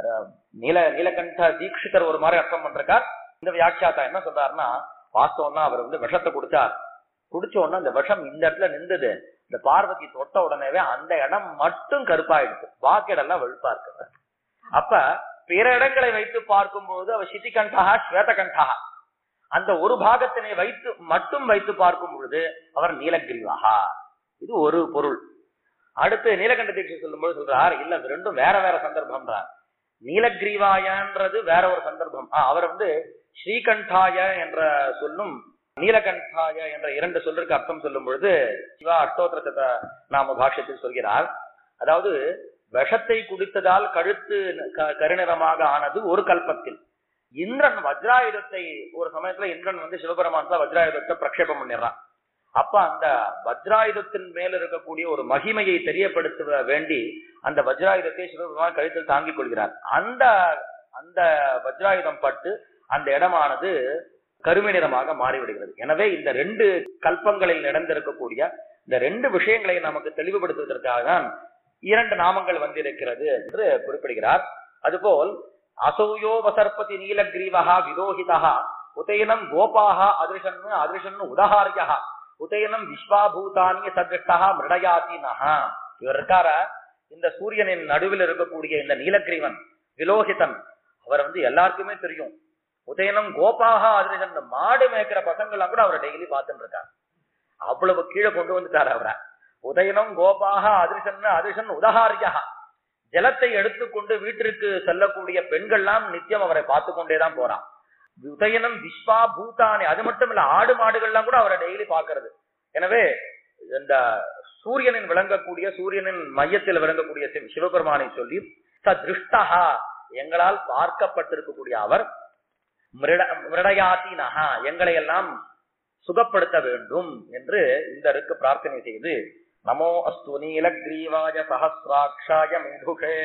அஹ், நீல நீலகண்ட தீட்சிதர் ஒரு மாதிரி அர்த்தம் பண்றார் இந்த வியாக்கியாத்தா என்ன சொல்றாருன்னா வாஸ்தவம் தான் அவர் வந்து விஷத்தை குடிச்சார் குடிச்ச உடனே அந்த விஷம் இந்த இடத்துல நின்றுது இந்த பார்வதி தொட்ட உடனேவே அந்த இடம் மட்டும் கருப்பாயிடுச்சு பாக்கி இடம்லாம் வெளுப்பா இருக்குது அப்ப பிற இடங்களை வைத்து பார்க்கும்போது அவர் சிதிகண்டா ஸ்வேதகண்டா அந்த ஒரு பாகத்தினை வைத்து மட்டும் வைத்து பார்க்கும் பொழுது அவர் நீலகிரிவாகா இது ஒரு பொருள் அடுத்து நீலகண்ட தீட்சை சொல்லும்போது சொல்றார் இல்ல இது ரெண்டும் வேற வேற சந்தர்ப்பம்ன்றார் நீலகிரிவாயன்றது வேற ஒரு சந்தர்ப்பம் ஆ, அவர் வந்து ஸ்ரீகண்டாய என்ற சொல்லும் நீலகண்டாய என்ற இரண்டு சொல்லுக்கு அர்த்தம் சொல்லும் பொழுது சிவா அஷ்டோத்திர சத நாம பாஷ்யத்தில் சொல்கிறார் அதாவது விஷத்தை குடித்ததால் கழுத்து க- கருநிறமாக ஆனது ஒரு கல்பத்தில் இந்திரன் வஜ்ராயுதத்தை ஒரு சமயத்துல இந்திரன் வந்து சிவபெருமான் வஜ்ராயுதத்தை பிரக்ஷேபம் பண்ணிடுறான் அப்ப அந்த வஜ்ராயுதத்தின் மேல இருக்கக்கூடிய ஒரு மகிமையை தெரியப்படுத்த வேண்டி அந்த வஜ்ராயுதத்தை சிவபெருமான் கழுத்தில் தாங்கிக் கொள்கிறார் அந்த அந்த வஜ்ராயுதம் பட்டு அந்த இடமானது கருமை நிறமாக மாறிவிடுகிறது எனவே இந்த ரெண்டு கல்பங்களில் நடந்திருக்கக்கூடிய இந்த ரெண்டு விஷயங்களை நமக்கு தெளிவுபடுத்துவதற்காக தான் இரண்டு நாமங்கள் வந்திருக்கிறது என்று குறிப்பிடுகிறார் அதுபோல் அசௌயோ வசர்பதி நீலகிரீவகா விரோஹிதா உதயனம் கோபாக அதிருஷன்னு அதிருஷன்னு உதகாரியா உதயனம் விஸ்வாபூதானிய சதிருஷ்டா மிருடயாத்தினஹா இவர் இருக்கார இந்த சூரியனின் நடுவில் இருக்கக்கூடிய இந்த நீலகிரீவன் விலோகிதன் அவர் வந்து எல்லாருக்குமே தெரியும் உதயனம் கோபாக அதிருஷன் மாடு மேய்க்கிற பசங்கள்லாம் கூட அவரை டெய்லி பார்த்துட்டு இருக்காங்க அவ்வளவு கீழே கொண்டு வந்துட்டார் அவரை உதயனம் கோபாக அதிருஷன் அதிருஷன் உதகாரியா ஜலத்தை எடுத்துக்கொண்டு வீட்டிற்கு செல்லக்கூடிய பெண்கள்லாம் நித்தியம் அவரை பார்த்து கொண்டேதான் போறான் உதயனம் விஸ்வா பூதானி அது மட்டும் இல்ல ஆடு மாடுகள்லாம் கூட அவரை டெய்லி பார்க்கிறது எனவே இந்த சூரியனின் விளங்கக்கூடிய சூரியனின் மையத்தில் விளங்கக்கூடிய சிவ- சிவபெருமானை சொல்லி ச திருஷ்டஹா எங்களால் பார்க்கப்பட்டிருக்கக்கூடிய அவர் மிருட மிருடயாத்தினஹா எங்களை எல்லாம் சுகப்படுத்த வேண்டும் என்று இந்த ருக்கு பிரார்த்தனை செய்து நமோ அஸ்து நீலக்ரீவாய சஹசிராட்சாய மிதுஷே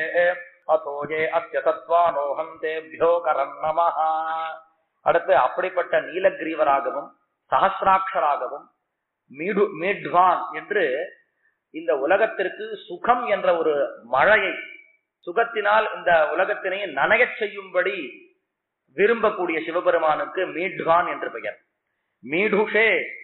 அதோஜே அஸ்ய சத்வானோகம் தேபியோ கரம் நமஹா அடுத்து அப்படிப்பட்ட நீலக்ரீவராகவும் சஹசிராட்சராகவும் மீடு மீட்வான் என்று இந்த உலகத்திற்கு சுகம் என்ற ஒரு மழையை சுகத்தினால் இந்த உலகத்தினை நனையச் செய்யும்படி விரும்பக்கூடிய சிவபெருமானுக்கு மீட்வான் என்று பெயர் மீடுஷே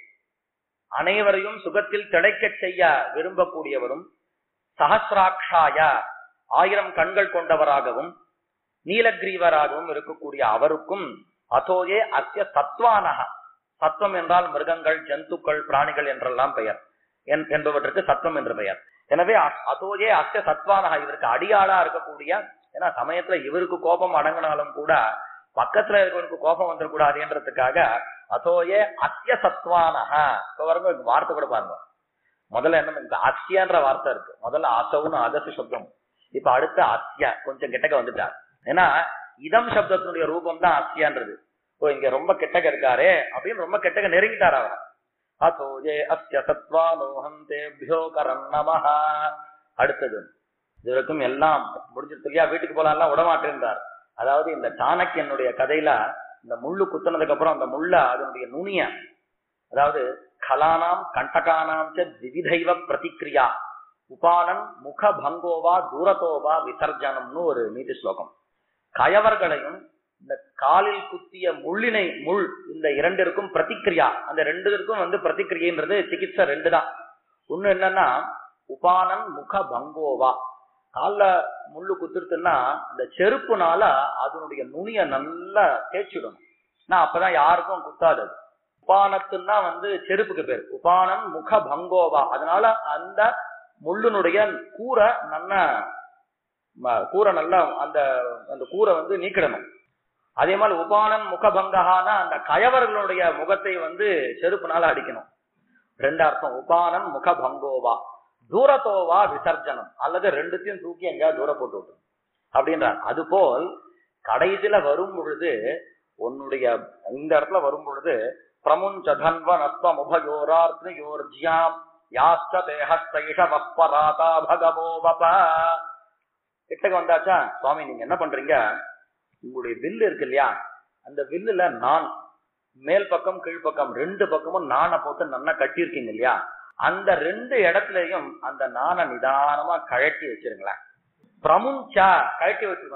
அனைவரையும் சுகத்தில் திளைக்கச் செய்ய விரும்பக்கூடியவரும் சஹசிராட்சாய ஆயிரம் கண்கள் கொண்டவராகவும் நீலகிரீவராகவும் இருக்கக்கூடிய அவருக்கும் அதோயே அஸ்ய சத்வானக சத்வம் என்றால் மிருகங்கள் ஜந்துக்கள் பிராணிகள் என்றெல்லாம் பெயர் என்- என்பவற்றுக்கு சத்வம் என்று பெயர் எனவே அ- அதோயே அஸ்ய சத்வானக இவருக்கு அடியாளா இருக்கக்கூடிய ஏன்னா சமயத்துல இவருக்கு கோபம் அடங்கினாலும் கூட பக்கத்துல இருக்கவனுக்கு கோபம் வந்துடக்கூடாதுன்றதுக்காக அதோயே அஸ்ய சத்வானக இப்ப பாருங்க இந்த வார்த்தை கூட பாருங்க முதல்ல என்ன இந்த அஸ்யன்ற வார்த்தை இருக்கு முதல்ல அசவுன்னு அதசு சப்தம் இப்ப அடுத்த அஸ்ய கொஞ்சம் கிட்டக்க வந்துட்டார் ஏன்னா இதம் சப்தத்தினுடைய ரூபம் தான் அஸ்யான்றது ஓ இங்க ரொம்ப கிட்டக்க இருக்காரே அப்படின்னு ரொம்ப கிட்டக்க நெருங்கிட்டார் அவர் அதோஜே அஸ்ய சத்வானோகம் தேபியோ கரம் நமஹ அடுத்தது இதுவரைக்கும் எல்லாம் முடிஞ்சிருச்சு இல்லையா வீட்டுக்கு போலாம் விடமாட்டேன்றார் அதாவது இந்த சாணக்கியனுடைய கதையில இந்த முள்ளு குத்துனதுக்கு அப்புறம் அந்த முள்ள அதனுடைய நுனிய அதாவது கலானாம் கண்டகானாம் ச திவிதைவ பிரதிக்ரியா உபானன் முக பங்கோவா தூரத்தோவா விசர்ஜனம்னு ஒரு நீதி ஸ்லோகம் கயவர்களையும் இந்த காலில் குத்திய முள்ளினை முள் இந்த இரண்டிற்கும் பிரதிக்ரியா அந்த ரெண்டுக்கும் வந்து பிரதிக்ரியன்றது சிகிச்சை ரெண்டு தான் ஒண்ணு என்னன்னா உபானன் முக பங்கோவா கால்ல முள்ளு குத்துருத்துன்னா அந்த செருப்புனால அதனுடைய நுனிய நல்லா தேய்ச்சிடணும் நான் அப்பதான் யாருக்கும் குத்தாது அது. உபானத்துன்னா வந்து செருப்புக்கு பேர் உபானன் முக பங்கோவா அதனால அந்த முள்ளுனுடைய கூரை நல்ல ம- கூரை நல்லா அந்த அந்த கூரை வந்து நீக்கிடணும் அதே மாதிரி உபானன் முகபங்கஹானா அந்த கயவர்களுடைய முகத்தை வந்து செருப்புனால அடிக்கணும் ரெண்டு அர்த்தம் உபானன் முகபங்கோவா தூரத்தோவா விசர்ஜனம் அல்லது ரெண்டுத்தையும் தூக்கி எங்கேயாவது தூர போட்டு விட்டுரும் அப்படின்றார் அதுபோல் கடைசியில வரும் பொழுது உன்னுடைய இந்த இடத்துல வரும் பொழுது பிரமுஞ்சதன்வ நஸ்வம் உபயோரார்த்த யோர்ஜியாம் யாஸ்ட தேஹஸ்தைஷ வப்பராதா பகவோ வப கிட்டக்க வந்தாச்சா சுவாமி நீங்க என்ன பண்றீங்க உங்களுடைய வில்லு இருக்கு இல்லையா அந்த வில்லுல நான் மேல் பக்கம் கீழ்ப்பக்கம் ரெண்டு பக்கமும் நாணை போட்டு நல்லா கட்டியிருக்கீங்க இல்லையா அந்த ரெண்டு இடத்துலயும் அந்த நாணை நிதானமா கழட்டி வச்சிருங்களேன் பிரமுஞ்சா கழட்டி வச்சிருக்கோம்